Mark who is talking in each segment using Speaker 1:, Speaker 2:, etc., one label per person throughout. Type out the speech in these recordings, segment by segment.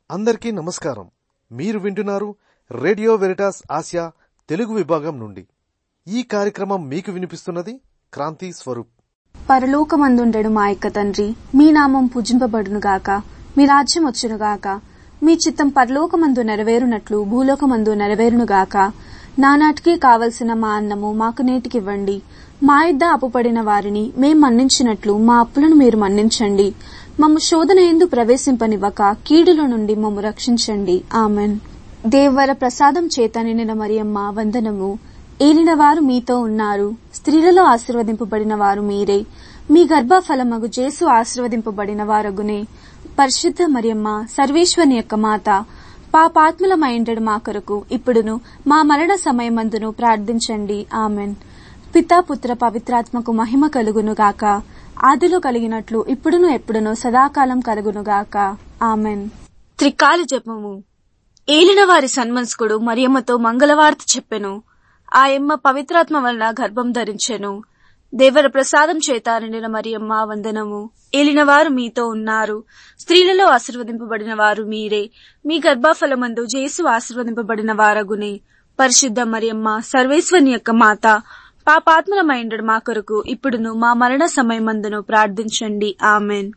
Speaker 1: అందరికీ నమస్కారం మీరు వింటున్నారు రేడియో వెరిటాస్ ఆసియా తెలుగు విభాగం నుండి ఈ కార్యక్రమం మీకు వినిపిస్తున్నది క్రాంతి స్వరూప్
Speaker 2: పరలోకమందుండెడు మా యొక్క తండ్రి మీ నామం పూజింపబడునుగాక మీ రాజ్యం వచ్చునుగాక మీ చిత్తం పరలోకమందు నెరవేరునట్లు భూలోకమందు నెరవేరునుగాక నానాటికి కావలసిన మా అన్నము మాకు నేటికివ్వండి మా ఇద్ద అప్పుపడిన వారిని మేం మన్నించినట్లు మా అప్పులను మీరు మన్నించండి మమ్ము శోధన ఎందు ప్రవేశింపనివ్వక కీడుల నుండి మమ్ము రక్షించండి ఆమెన్ దేవర ప్రసాదం చేత నిండిన మరియమ్మ వందనము ఏలినవారు మీతో ఉన్నారు స్త్రీలలో ఆశీర్వదింపబడిన వారు మీరే మీ గర్భఫలమగు జేసు ఆశీర్వదింపబడిన వారగునే పరిశుద్ధ మరియమ్మ సర్వేశ్వని యొక్క మాత పాపాత్ములమైండడు మా కొరకు ఇప్పుడును మా మరణ సమయమందును ప్రార్థించండి ఆమెన్ పితా పుత్ర పవిత్రాత్మకు మహిమ కలుగును గాక ఆదిలో కలిగినట్లు ఇప్పుడును ఎప్పుడును సదాకాలం కలుగునుగాక ఆమెన్ త్రికాల జపము ఏలిన వారి సన్మనస్కుడు మరియమ్మతో మంగళవార్త చెప్పెను ఆయమ్మ పవిత్రాత్మ వలన గర్భం ధరించెను దేవర ప్రసాదం చేత నిండిన మరియమ్మ వందనము ఏలినవారు మీతో ఉన్నారు స్త్రీలలో ఆశీర్వదింపబడిన వారు మీరే మీ గర్భఫలమందు జేసు ఆశీర్వదింపబడిన వారగునే పరిశుద్ధ మరియమ్మ సర్వేశ్వని యొక్క మాత పాపాత్మలమైండడు మా కొరకు ఇప్పుడును మా మరణ సమయమందును ప్రార్థించండి ఆమెన్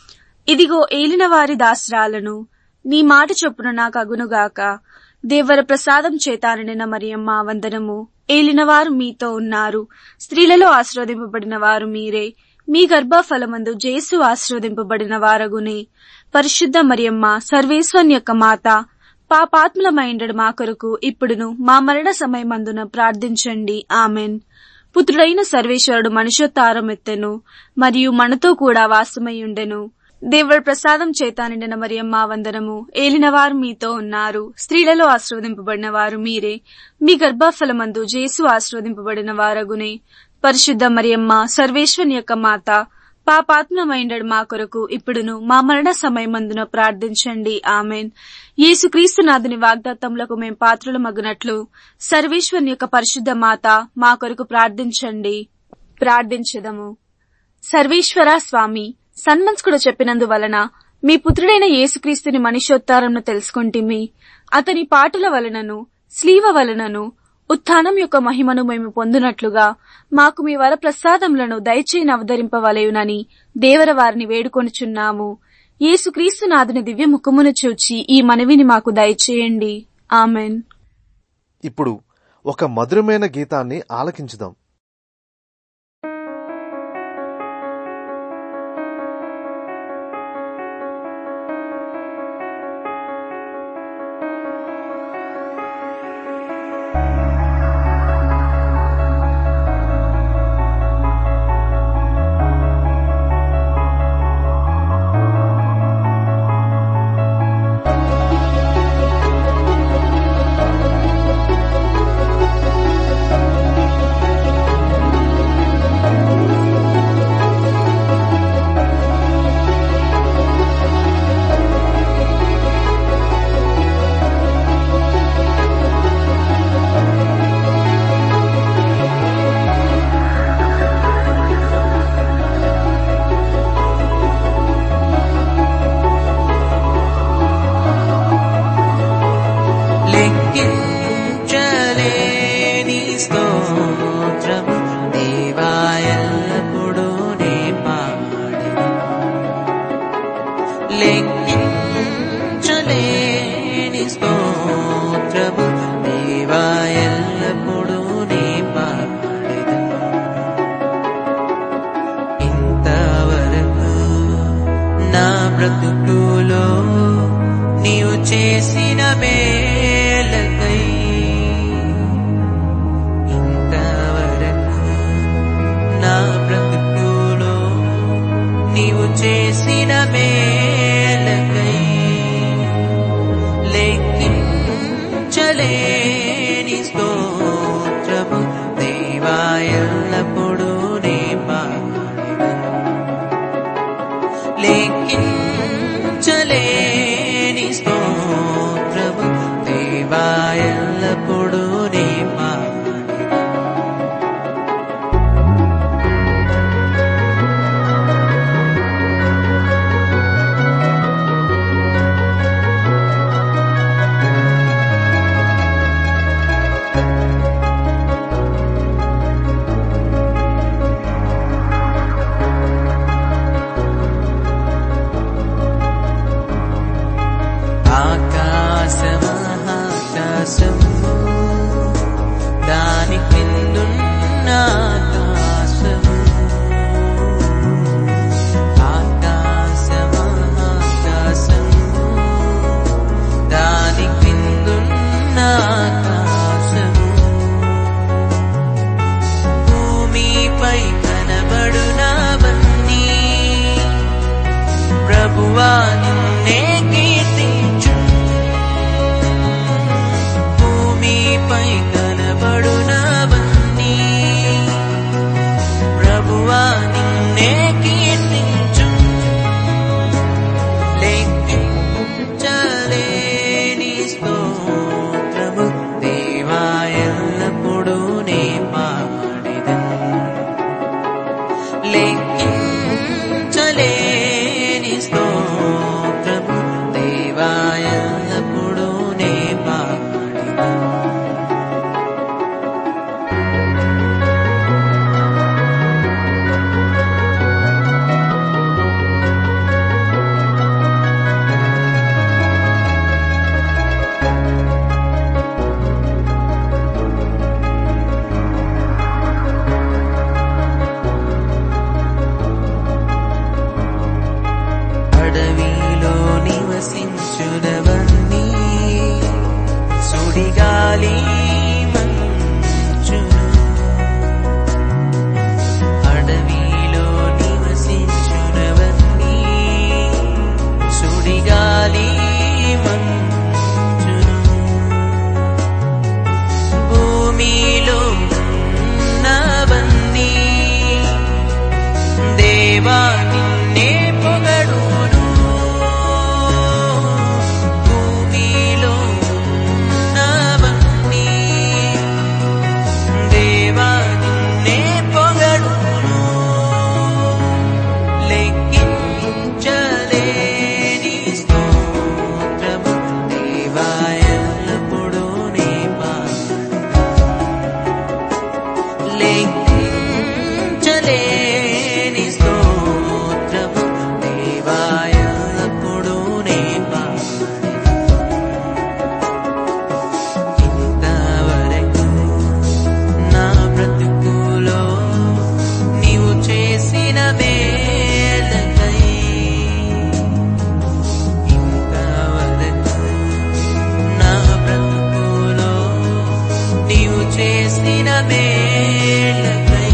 Speaker 2: ఇదిగో ఏలిన వారి దాసరాలను నీ మాట చొప్పున నాకు అగునుగాక దేవర ప్రసాదం చేత నిండిన మరియమ్మ వందనము ఏలినవారు మీతో ఉన్నారు స్త్రీలలో ఆశీర్వదింపబడిన వారు మీరే మీ గర్భఫలమందు జేసు ఆశీర్వదింపబడిన వారగునే పరిశుద్ధ మరియమ్మ సర్వేశ్వన్ యొక్క మాత పాపాత్ములమైండడు మా కొరకు ఇప్పుడును మా మరణ సమయమందున ప్రార్థించండి ఆమెన్ పుత్రుడైన సర్వేశ్వరుడు మనుష్యోత్తారం ఎత్తెను మరియు మనతో కూడా వాసమయ్యుండెను దేవుడి ప్రసాదం చేత నిండిన మరియమ్మ వందనము ఏలినవారు మీతో ఉన్నారు స్త్రీలలో ఆశీర్వదింపబడిన వారు మీరే మీ గర్భఫలమందు జేసు ఆశీర్వదింపబడిన వారగునే పరిశుద్ధ మరియమ్మ సర్వేశ్వని యొక్క మాత పాపాత్మమైండడు మా కొరకు ఇప్పుడును మా మరణ సమయమందున ప్రార్థించండి ఆమెన్ యేసుక్రీస్తు నాథుని వాగ్దాత్తములకు మేం పాత్రలు మగునట్లు సర్వేశ్వని యొక్క పరిశుద్ధ మాత మా కొరకు ప్రార్థించండి ప్రార్థించదము సర్వేశ్వర స్వామి సన్మంస్కుడు చెప్పినందువలన మీ పుత్రుడైన యేసుక్రీస్తుని మనిషోత్తారంను తెలుసుకుంటిమి అతని పాటల వలనను స్లీవ వలనను ఉత్థానం యొక్క మహిమను మేము పొందునట్లుగా మాకు మీ వర ప్రసాదములను దయచేయని అవతరింపవలయునని దేవర వారిని వేడుకొనుచున్నాము యేసుక్రీస్తు నాథుని దివ్య ముఖమును చూచి ఈ మనవిని మాకు దయచేయండి ఆమెన్
Speaker 1: ఇప్పుడు ఒక మధురమైన గీతాన్ని ఆలకించుదాం
Speaker 3: లెక్కించలేని స్తోత్రము దేవా ఎల్లప్పుడూ నే పాడెను. లెక్కించలేని స్తోత్రము దేవా ఎల్లప్పుడూ నే పాడెను. ఇంతవరకు నా బ్రతుకులో నీవు చేసిన మేలకై ఇంతవరకు నా బ్రతుకులో నీవు చేసిన మేలకై లెక్కించలేని స్తోత్రము దేవా ఎల్లప్పుడూ నే పాడెను. లెక్కించలేని స్తోత్రము ఆకాశమహాకాశము దాని క్రిందున్న ఆకాశము ఆకాశమహాకాశము దాని క్రిందున్న ఆకాశము భూమిపై కనబడునవన్నీ ప్రభువా నిన్నే కీర్తించు భూమిపై కనబడునవన్నీ ప్రభువా నిన్నే కీర్తించు లెక్కించలేని స్తోత్రము దేవా ఎల్లప్పుడూ నే పాడెదను లెక్కించలేని స్తోత్రము దేవా ఎల్లప్పుడూ నే పాడెదను అడవిలో నివసించుదవన్నీ సుడిగాలి మంచును అడవిలో నివసించుదవన్నీ సుడిగాలి మంచును భూమిలో ఉన్నవన్నీ దేవా నిన్నే పొగడును భూమిలో ఉన్నవన్నీ దేవా నిన్నే పొగడును లెక్కించలేని స్తోత్రము దేవా ఎల్లప్పుడూ నే పాడెదను. లెక్కించలేని స్తోత్రము దేవా ఎల్లప్పుడూ నే పాడెదను. ఇంతవరకు నా బ్రతుకులో నీవు చేసిన మేలకై ఇంతవరకు నా బ్రతుకులో నీవు చేసిన మేలకై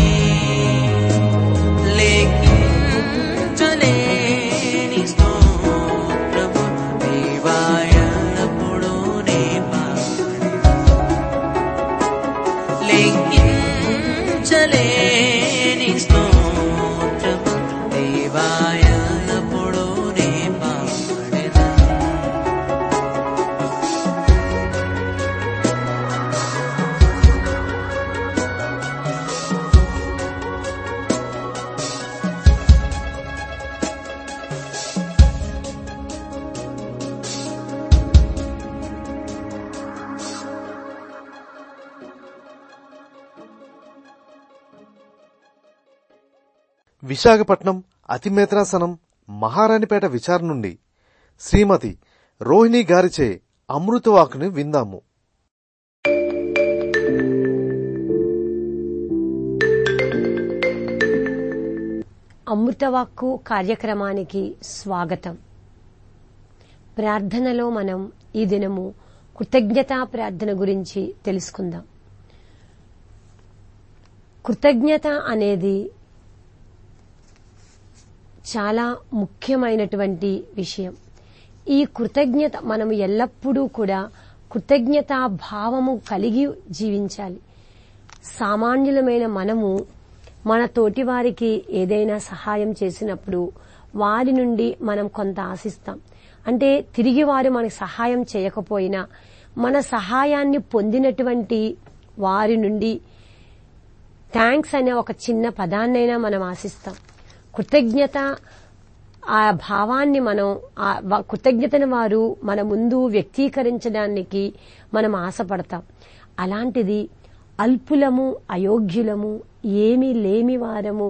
Speaker 3: లెక్కించలేని స్తోత్రము దేవా ఎల్లప్పుడూ నే పాడెదను. లెక్కించలేని స్తోత్రము దేవా ఎల్లప్పుడూ నే పాడెదను.
Speaker 1: విశాఖపట్నం అతిమేత్రాసనం మహారాణిపేట విచారణ నుండి శ్రీమతి రోహిణి గారిచే అమృతవాకుని విందాము
Speaker 4: అమృతవాక్కు కార్యక్రమానికి స్వాగతం ప్రార్థనలో మనం ఈ దినము కృతజ్ఞతా ప్రార్థన గురించి తెలుసుకుందాం కృతజ్ఞత అనేది చాలా ముఖ్యమైనటువంటి విషయం ఈ కృతజ్ఞత మనం ఎల్లప్పుడూ కూడా కృతజ్ఞతా భావము కలిగి జీవించాలి సామాన్యులమైన మనము మన తోటి వారికి ఏదైనా సహాయం చేసినప్పుడు వారి నుండి మనం కొంత ఆశిస్తాం అంటే తిరిగి వారు మనకు సహాయం చేయకపోయినా మన సహాయాన్ని పొందినటువంటి వారి నుండి థ్యాంక్స్ అనే ఒక చిన్న పదాన్నైనా మనం ఆశిస్తాం కృతజ్ఞత ఆ భావాన్ని మనం ఆ వ- కృతజ్ఞతను వారు మన ముందు వ్యక్తీకరించడానికి మనం ఆశపడతాం అలాంటిది అల్పులము అయోగ్యులము ఏమీ లేమి వారము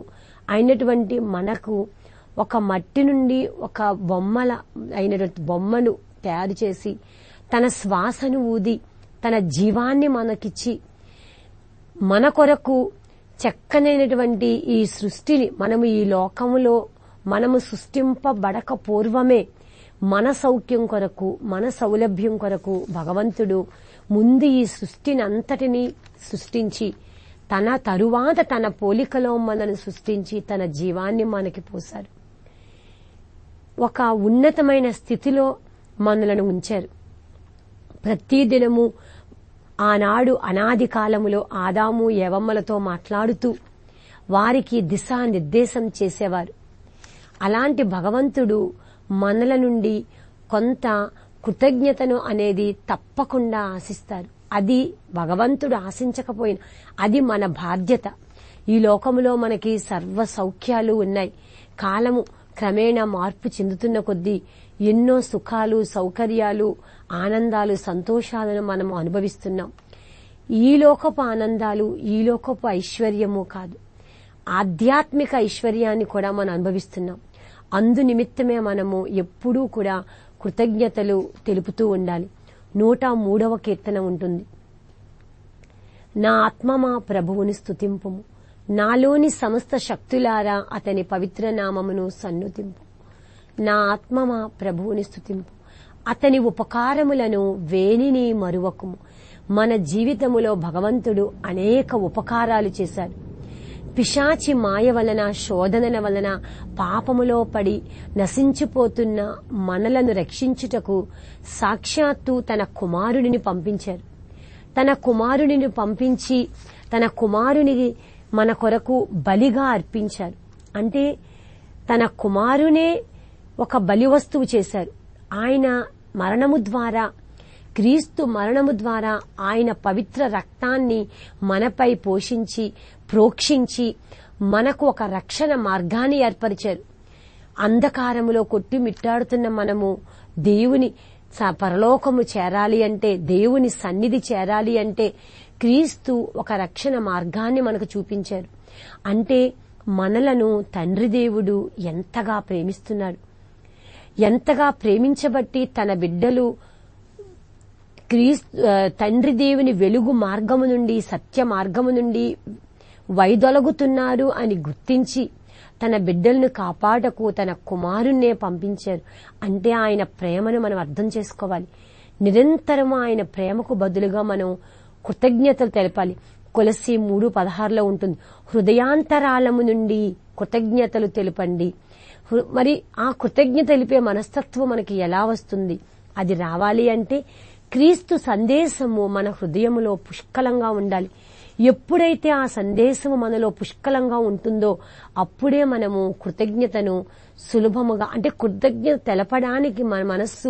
Speaker 4: అయినటువంటి మనకు ఒక మట్టి నుండి ఒక బొమ్మల అయినటువంటి బొమ్మను తయారు చేసి తన శ్వాసను ఊది తన జీవాన్ని మనకిచ్చి మన కొరకు చక్కనైనటువంటి ఈ సృష్టిని మనము ఈ లోకములో మనము సృష్టింపబడక పూర్వమే మన సౌఖ్యం కొరకు మన సౌలభ్యం కొరకు భగవంతుడు ముందు ఈ సృష్టిని అంతటినీ సృష్టించి తన తరువాత తన పోలికలో మనను సృష్టించి తన జీవాన్ని మనకి పోశారు ఒక ఉన్నతమైన స్థితిలో మనలను ఉంచారు ప్రతిదినము ఆనాడు అనాది కాలములో ఆదాము యవమ్మలతో మాట్లాడుతూ వారికి దిశానిర్దేశం చేసేవారు అలాంటి భగవంతుడు మనల నుండి కొంత కృతజ్ఞతను అనేది తప్పకుండా ఆశిస్తారు అది భగవంతుడు ఆశించకపోయినా అది మన బాధ్యత ఈ లోకములో మనకి సర్వ సౌఖ్యాలు ఉన్నాయి కాలము క్రమేణా మార్పు చెందుతున్న కొద్దీ ఎన్నో సుఖాలు సౌకర్యాలు ఆనందాలు సంతోషాలను మనం అనుభవిస్తున్నాం ఈ లోకపు ఆనందాలు ఈ లోకపు ఐశ్వర్యము కాదు ఆధ్యాత్మిక ఐశ్వర్యాన్ని కూడా మనం అనుభవిస్తున్నాం అందు నిమిత్తమే మనము ఎప్పుడూ కూడా కృతజ్ఞతలు తెలుపుతూ ఉండాలి నూట మూడవ కీర్తన ఉంటుంది నా ఆత్మ మా ప్రభువుని స్తుతింపుము నాలోని సమస్త శక్తులారా అతని పవిత్ర నామమును సన్నుతింపు నా ఆత్మ మా ప్రభువుని స్తుతింపు అతని ఉపకారములను వేణిని మరువకుము మన జీవితములో భగవంతుడు అనేక ఉపకారాలు చేశారు పిశాచి మాయ వలన శోధనల వలన పాపములో పడి నశించిపోతున్న మనలను రక్షించుటకు సాక్షాత్తు తన కుమారుడిని పంపించారు తన కుమారుడిని పంపించి తన కుమారుని మన కొరకు బలిగా అర్పించారు అంటే తన కుమారునే ఒక బలి వస్తువు చేశారు ఆయన మరణము ద్వారా క్రీస్తు మరణము ద్వారా ఆయన పవిత్ర రక్తాన్ని మనపై పోషించి ప్రోక్షించి మనకు ఒక రక్షణ మార్గాన్ని ఏర్పరిచారు అంధకారములో కొట్టి మిట్టాడుతున్న మనము దేవుని స- పరలోకము చేరాలి అంటే దేవుని సన్నిధి చేరాలి అంటే క్రీస్తు ఒక రక్షణ మార్గాన్ని మనకు చూపించారు అంటే మనలను తండ్రి దేవుడు ఎంతగా ప్రేమిస్తున్నాడు ఎంతగా ప్రేమించబట్టి తన బిడ్డలు క్రీస్తు ఆ, తండ్రి దేవుని వెలుగు మార్గము నుండి సత్య మార్గము నుండి వైదొలగుతున్నారు అని గుర్తించి తన బిడ్డలను కాపాడకు తన కుమారుణ్ణే పంపించారు అంటే ఆయన ప్రేమను మనం అర్థం చేసుకోవాలి నిరంతరం ఆయన ప్రేమకు బదులుగా మనం కృతజ్ఞతలు తెలపాలి కొలసి మూడు పదహారులో ఉంటుంది హృదయాంతరాళము నుండి కృతజ్ఞతలు తెలుపండి హృ- మరి ఆ కృతజ్ఞత తెలిపే మనస్తత్వం మనకి ఎలా వస్తుంది అది రావాలి అంటే క్రీస్తు సందేశము మన హృదయములో పుష్కలంగా ఉండాలి ఎప్పుడైతే ఆ సందేశము మనలో పుష్కలంగా ఉంటుందో అప్పుడే మనము కృతజ్ఞతను సులభముగా అంటే కృతజ్ఞత తెలపడానికి మన మనస్సు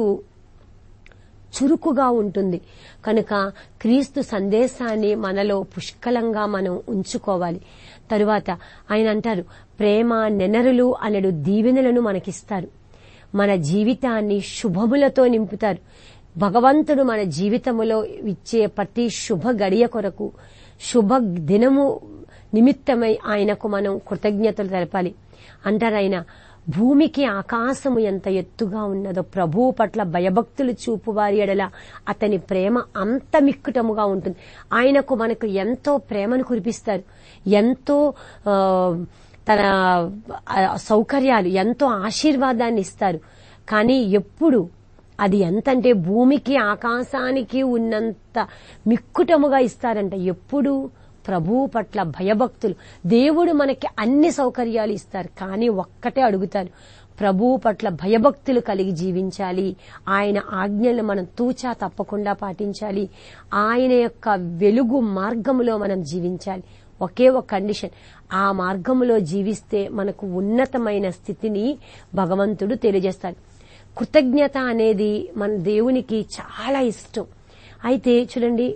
Speaker 4: చురుకుగా ఉంటుంది కనుక క్రీస్తు సందేశాన్ని మనలో పుష్కలంగా మనం ఉంచుకోవాలి తరువాత ఆయన అంటారు ప్రేమ నెనరులు అనడు దీవెనలను మనకిస్తారు మన జీవితాన్ని శుభములతో నింపుతారు భగవంతుడు మన జీవితములో ఇచ్చే ప్రతి శుభ గడియ కొరకు శుభ దినము నిమిత్తమై ఆయనకు మనం కృతజ్ఞతలు తెలపాలి అంటారు ఆయన భూమికి ఆకాశము ఎంత ఎత్తుగా ఉన్నదో ప్రభువు పట్ల భయభక్తులు చూపు వారి ఎడల అతని ప్రేమ అంత మిక్కుటముగా ఉంటుంది ఆయనకు మనకు ఎంతో ప్రేమను కురిపిస్తారు ఎంతో ఆ, తన ఆ, సౌకర్యాలు ఎంతో ఆశీర్వాదాన్ని ఇస్తారు కానీ ఎప్పుడు అది ఎంతంటే భూమికి ఆకాశానికి ఉన్నంత మిక్కుటముగా ఇస్తారంట ఎప్పుడు ప్రభువు పట్ల భయభక్తులు దేవుడు మనకి అన్ని సౌకర్యాలు ఇస్తారు కానీ ఒక్కటే అడుగుతారు ప్రభువు పట్ల భయభక్తులు కలిగి జీవించాలి ఆయన ఆజ్ఞలు మనం తూచా తప్పకుండా పాటించాలి ఆయన యొక్క వెలుగు మార్గములో మనం జీవించాలి ఒకే ఒక కండిషన్ ఆ మార్గములో జీవిస్తే మనకు ఉన్నతమైన స్థితిని భగవంతుడు తెలియజేస్తాడు కృతజ్ఞత అనేది మన దేవునికి చాలా ఇష్టం అయితే చూడండి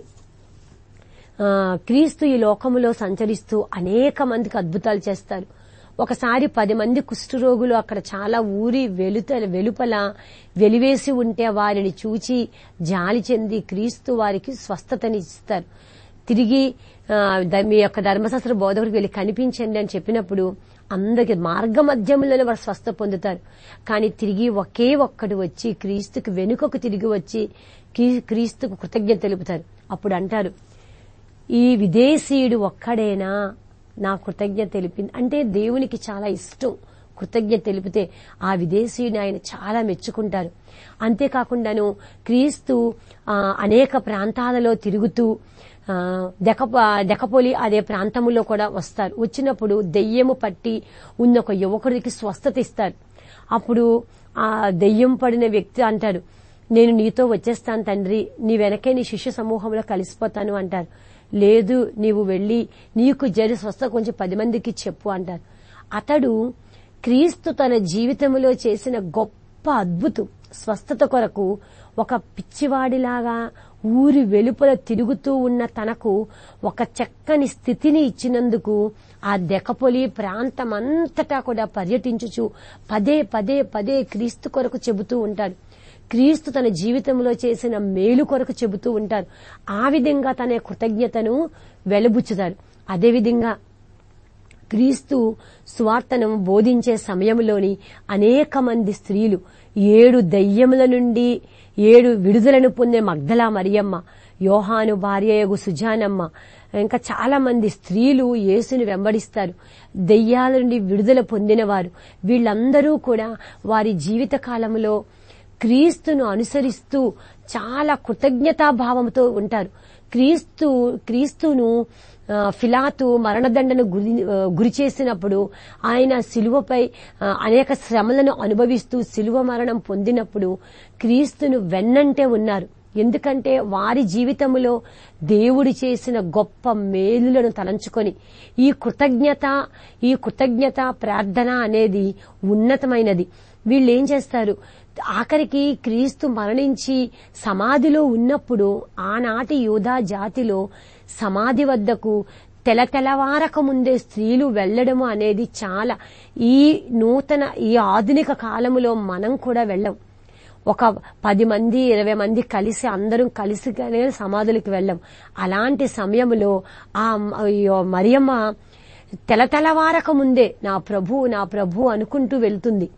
Speaker 4: ఆ, క్రీస్తు ఈ లోకములో సంచరిస్తూ అనేక మందికి అద్భుతాలు చేస్తారు ఒకసారి పది మంది కుష్ఠరోగులు అక్కడ చాలా ఊరి వెలుత వెలుపల వెలివేసి ఉంటే వారిని చూచి జాలి చెంది క్రీస్తు వారికి స్వస్థతని ఇస్తారు తిరిగి ఆ, ద- మీ యొక్క ధర్మశాస్త్ర బోధకుడికి వెళ్ళి కనిపించండి అని చెప్పినప్పుడు అందరికి మార్గ మధ్యంలోనే వారు స్వస్థ పొందుతారు కానీ తిరిగి ఒకే ఒక్కడు వచ్చి క్రీస్తుకు వెనుకకు తిరిగి వచ్చి క్రీ- క్రీస్తుకు కృతజ్ఞత తెలుపుతారు అప్పుడు అంటారు ఈ విదేశీయుడు ఒక్కడేనా నా కృతజ్ఞత తెలిపింది అంటే దేవునికి చాలా ఇష్టం కృతజ్ఞత తెలిపితే ఆ విదేశీయుని ఆయన చాలా మెచ్చుకుంటారు అంతేకాకుండాను క్రీస్తు ఆ, అనేక ప్రాంతాలలో తిరుగుతూ ఆ, దెక దెకపోలి అదే ప్రాంతంలో కూడా వస్తారు వచ్చినప్పుడు దెయ్యము పట్టి ఉన్న ఒక యువకుడికి స్వస్థత ఇస్తారు అప్పుడు ఆ దెయ్యం పడిన వ్యక్తి అంటాడు నేను నీతో వచ్చేస్తాను తండ్రి నీ వెనకే నీ శిష్య సమూహంలో కలిసిపోతాను అంటారు లేదు నీవు వెళ్ళి నీకు జరి స్వస్థ కొంచెం పది మందికి చెప్పు అంటారు అతడు క్రీస్తు తన జీవితంలో చేసిన గొప్ప అద్భుతం స్వస్థత కొరకు ఒక పిచ్చివాడిలాగా ఊరి వెలుపల తిరుగుతూ ఉన్న తనకు ఒక చక్కని స్థితిని ఇచ్చినందుకు ఆ దెకపొలి ప్రాంతం అంతటా కూడా పర్యటించుచు పదే పదే పదే క్రీస్తు కొరకు చెబుతూ ఉంటాడు క్రీస్తు తన జీవితంలో చేసిన మేలు కొరకు చెబుతూ ఉంటారు ఆ విధంగా తన కృతజ్ఞతను వెలబుచ్చుతారు అదేవిధంగా క్రీస్తు స్వార్థను బోధించే సమయంలోని అనేక మంది స్త్రీలు ఏడు దయ్యముల నుండి ఏడు విడుదలను పొందే మగ్ధలా మరియమ్మ యోహాను భార్యయగు సుజానమ్మ ఇంకా చాలా మంది స్త్రీలు యేసుని వెంబడిస్తారు దెయ్యాల నుండి విడుదల పొందినవారు వీళ్ళందరూ కూడా వారి జీవిత కాలంలో క్రీస్తును అనుసరిస్తూ చాలా కృతజ్ఞతాభావంతో ఉంటారు క్రీస్తు క్రీస్తును ఆ, ఫిలాతు మరణదండను గురి ఆ, గురి చేసినప్పుడు ఆయన శిలువపై ఆ, అనేక శ్రమలను అనుభవిస్తూ శిలువ మరణం పొందినప్పుడు క్రీస్తును వెన్నంటే ఉన్నారు ఎందుకంటే వారి జీవితంలో దేవుడు చేసిన గొప్ప మేలులను తలంచుకొని ఈ కృతజ్ఞత ఈ కృతజ్ఞత ప్రార్థన అనేది ఉన్నతమైనది వీళ్ళు ఏం చేస్తారు ఆఖరికి క్రీస్తు మరణించి సమాధిలో ఉన్నప్పుడు ఆనాటి యూదా జాతిలో సమాధి వద్దకు తెల తెలవారక ముందే స్త్రీలు వెళ్లడము అనేది చాలా ఈ నూతన ఈ ఆధునిక కాలములో మనం కూడా వెళ్ళం ఒక పది మంది ఇరవై మంది కలిసి అందరం కలిసి సమాధులకు వెళ్ళం అలాంటి సమయంలో ఆ మ- మరియమ్మ తెల తెలవారక ముందే నా ప్రభు నా ప్రభు అనుకుంటూ వెళ్తుంది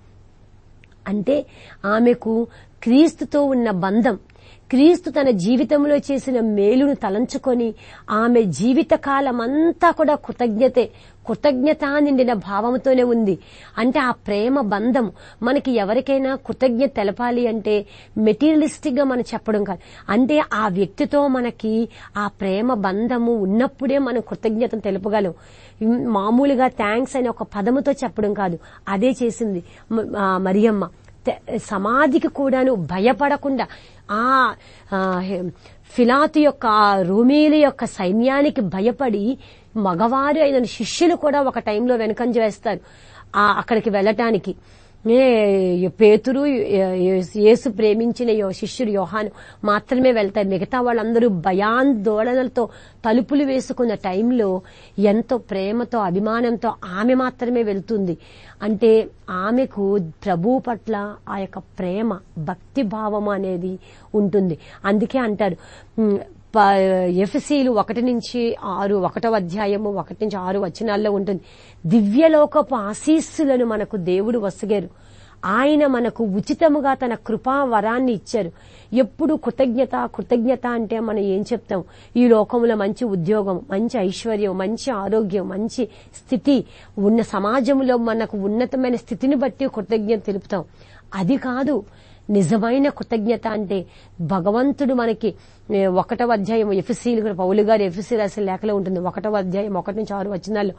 Speaker 4: అంటే ఆమెకు క్రీస్తుతో ఉన్న బంధం క్రీస్తు తన జీవితంలో చేసిన మేలును తలంచుకొని ఆమె జీవిత కాలమంతా కూడా కృతజ్ఞతే కృతజ్ఞత నిండిన భావంతోనే ఉంది అంటే ఆ ప్రేమ బంధం మనకి ఎవరికైనా కృతజ్ఞత తెలపాలి అంటే మెటీరియలిస్టిక్ గా మనం చెప్పడం కాదు అంటే ఆ వ్యక్తితో మనకి ఆ ప్రేమ బంధము ఉన్నప్పుడే మనం కృతజ్ఞతను తెలుపగలం ఇం- మామూలుగా థ్యాంక్స్ అనే ఒక పదముతో చెప్పడం కాదు అదే చేసింది మ- ఆ మరియమ్మ తె- సమాధికి కూడాను భయపడకుండా ఆ ఆ, హె- ఫిలాతు యొక్క ఆ రూమీల యొక్క సైన్యానికి భయపడి మగవారు అయిన శిష్యులు కూడా ఒక టైంలో వెనకంజ వేస్తారు ఆ అక్కడికి వెళ్ళటానికి ఏ పేతురు ఏ- యేసు ప్రేమించిన యో- శిష్యుడు యోహాను మాత్రమే వెళ్తారు మిగతా వాళ్ళందరూ భయాందోళనలతో తలుపులు వేసుకున్న టైంలో ఎంతో ప్రేమతో అభిమానంతో ఆమె మాత్రమే వెళ్తుంది అంటే ఆమెకు ప్రభు పట్ల ఆ యొక్క ప్రేమ భక్తి భావం అనేది ఉంటుంది అందుకే అంటారు ఉమ్, ప- ఎఫ్సీలు ఒకటి నుంచి ఆరు ఒకటో అధ్యాయము ఒకటి నుంచి ఆరు వచనాల్లో ఉంటుంది దివ్యలోకపు ఆశీస్సులను మనకు దేవుడు వసగారు ఆయన మనకు ఉచితముగా తన కృపా వరాన్ని ఇచ్చారు ఎప్పుడు కృతజ్ఞత కృతజ్ఞత అంటే మనం ఏం చెప్తాం ఈ లోకంలో మంచి ఉద్యోగం మంచి ఐశ్వర్యం మంచి ఆరోగ్యం మంచి స్థితి ఉన్న సమాజంలో మనకు ఉన్నతమైన స్థితిని బట్టి కృతజ్ఞత తెలుపుతాం అది కాదు నిజమైన కృతజ్ఞత అంటే భగవంతుడు మనకి ఏ, ఒకటవ అధ్యాయం ఎఫ్సీలు పౌలు గారు ఎఫ్సీ రాసిన లేఖలో ఉంటుంది ఒకటవ అధ్యాయం ఒకటి నుంచి ఆరు వచనాల్లో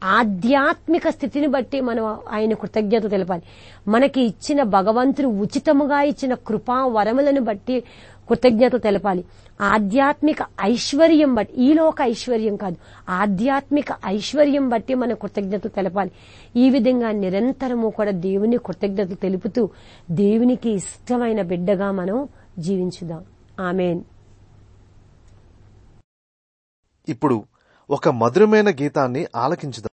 Speaker 4: ఆధ్యాత్మిక స్థితిని బట్టి మనం ఆయన కృతజ్ఞత తెలపాలి మనకి ఇచ్చిన భగవంతుడు ఉచితముగా ఇచ్చిన కృపా వరములను బట్టి కృతజ్ఞత తెలపాలి ఆధ్యాత్మిక ఐశ్వర్యం బట్టి ఈ లోక ఐశ్వర్యం కాదు ఆధ్యాత్మిక ఐశ్వర్యం బట్టి మన కృతజ్ఞత తెలపాలి ఈ విధంగా నిరంతరము కూడా దేవుని కృతజ్ఞత తెలుపుతూ దేవునికి ఇష్టమైన బిడ్డగా మనం జీవించుదాం ఆమెన్
Speaker 1: ఇప్పుడు ఒక మధురమైన గీతాన్ని ఆలకించుదాం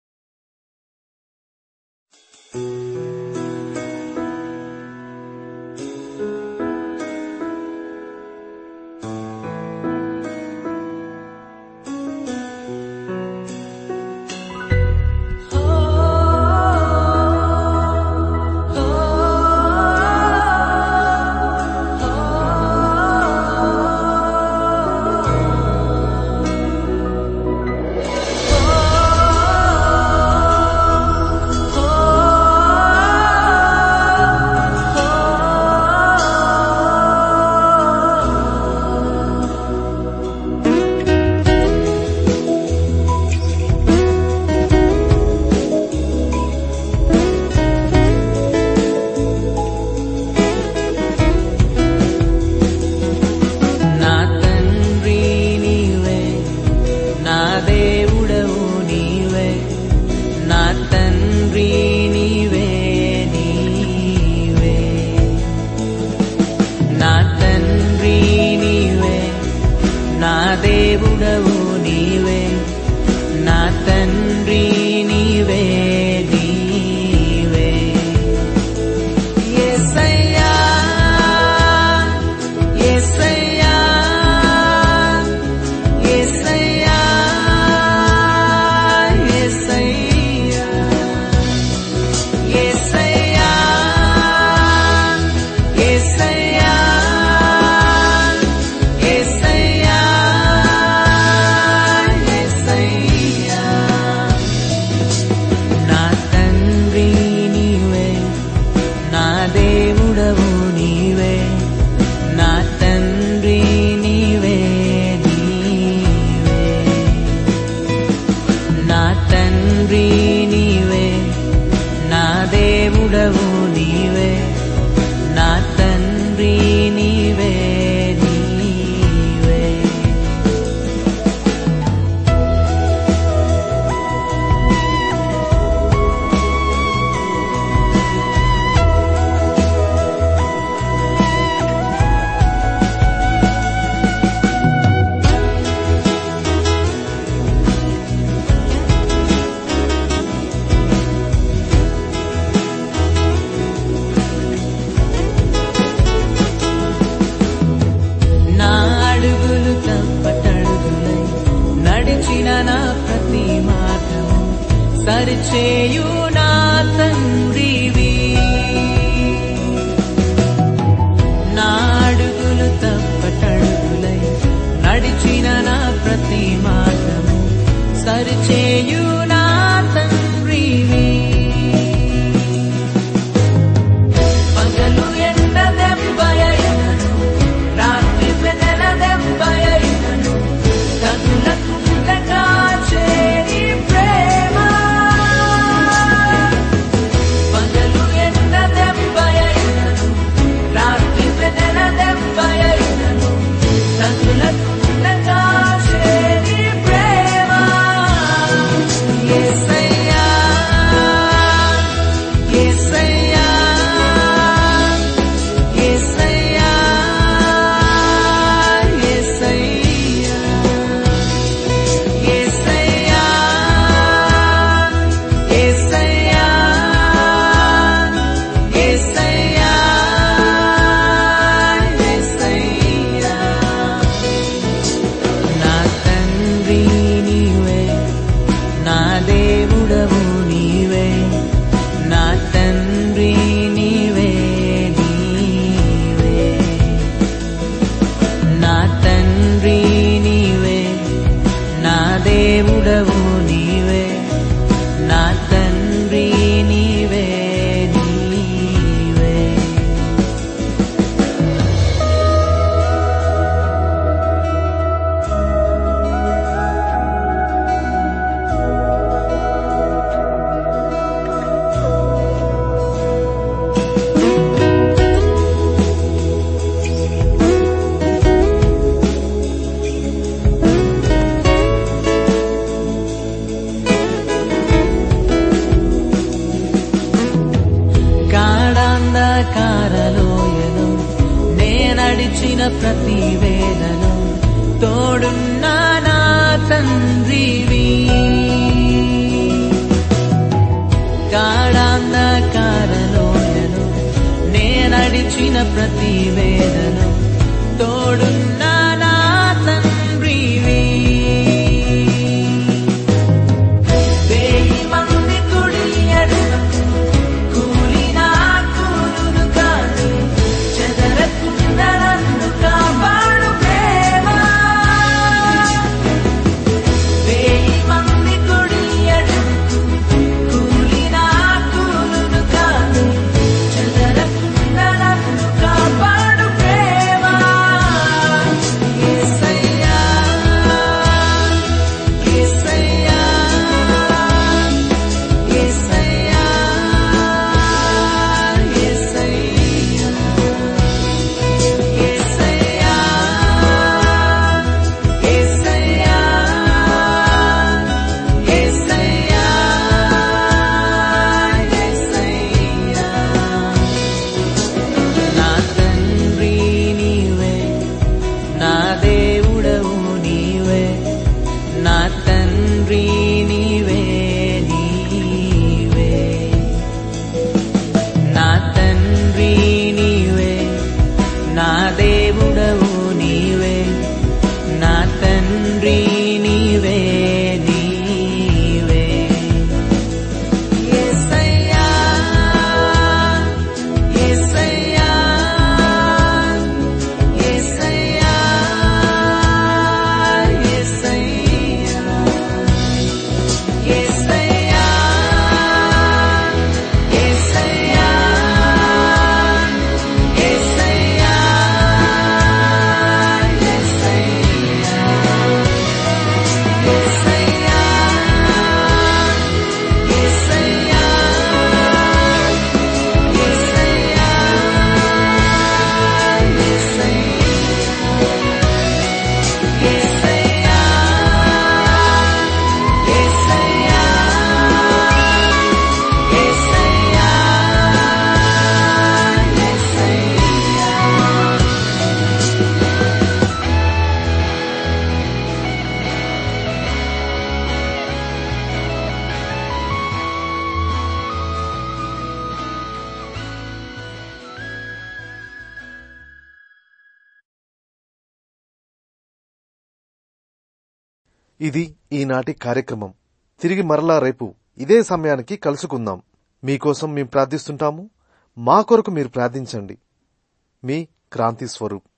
Speaker 3: Oh దేవుడవు నీవే నా తండ్రి నీవే నీవే యేసయ్యా యేసయ్యా యేసయ్యా యేసయ్యా యేసయ్యా యేసయ్యా యేసయ్యా యేసయ్యా నా తండ్రి నీవే నా దేవుడవు నీవే నా తండ్రి నీవే నీవే నా తండ్రి నీవే నా దేవుడవు నీవే నా తండ్రి నీవే నీవే నా అడుగులు తప్పటడుగులై నడిచిన నా ప్రతి మార్గము సరిచేయు నా తండ్రివి నా అడుగులు తప్పటడుగులై నడిచిన నా ప్రతి మార్గము సరిచేయు నా తండ్రివి పగలు ఎండ దెబ్బయైనను రాత్రి వెన్నెల దెబ్బయైనను కనులకుండగా చేరి ప్రేమ పగలు ఎండ దెబ్బయైనను రాత్రి వెన్నెల దెబ్బయైనను కనులకుండగా చేరి ప్రేమ యేసయ్యా యేసయ్యా యేసయ్యా యేసయ్యా యేసయ్యా యేసయ్యా యేసయ్యా యేసయ్యా నా తండ్రి నీవే నా దేవుడవు నీవే నా తండ్రి నీవే నీవే నా తండ్రి నీవే నా దేవుడవు నీవే నా తండ్రి నీవే నీవే గాఢాంధకారలోయలో నే నడిచిన ప్రతి వేదలో తోడున్నా నా తండ్రివి గాఢాంధకారలోయలో నే నడిచిన ప్రతి వేదలో తోడున్నా నా తండ్రివి వేయి మంది కుడి ఎడమకు కూలిన కూలును కాదు చెదరకుండా నన్ను కాపాడు ప్రేమ వేయి మంది కుడి ఎడమకు కూలిన కూలును కాదు చెదరకుండా నన్ను కాపాడు ప్రేమ దేవుడవు నీవే నా తండ్రి నీవే నీవే యేసయ్యా యేసయ్యా యేసయ్యా యేసయ్యా యేసయ్యా యేసయ్యా యేసయ్యా
Speaker 1: ఇది ఈనాటి కార్యక్రమం తిరిగి మరలా రేపు ఇదే సమయానికి కలుసుకుందాం మీకోసం మేము ప్రార్థిస్తుంటాము మా కొరకు మీరు ప్రార్థించండి మీ క్రాంతి స్వరూప్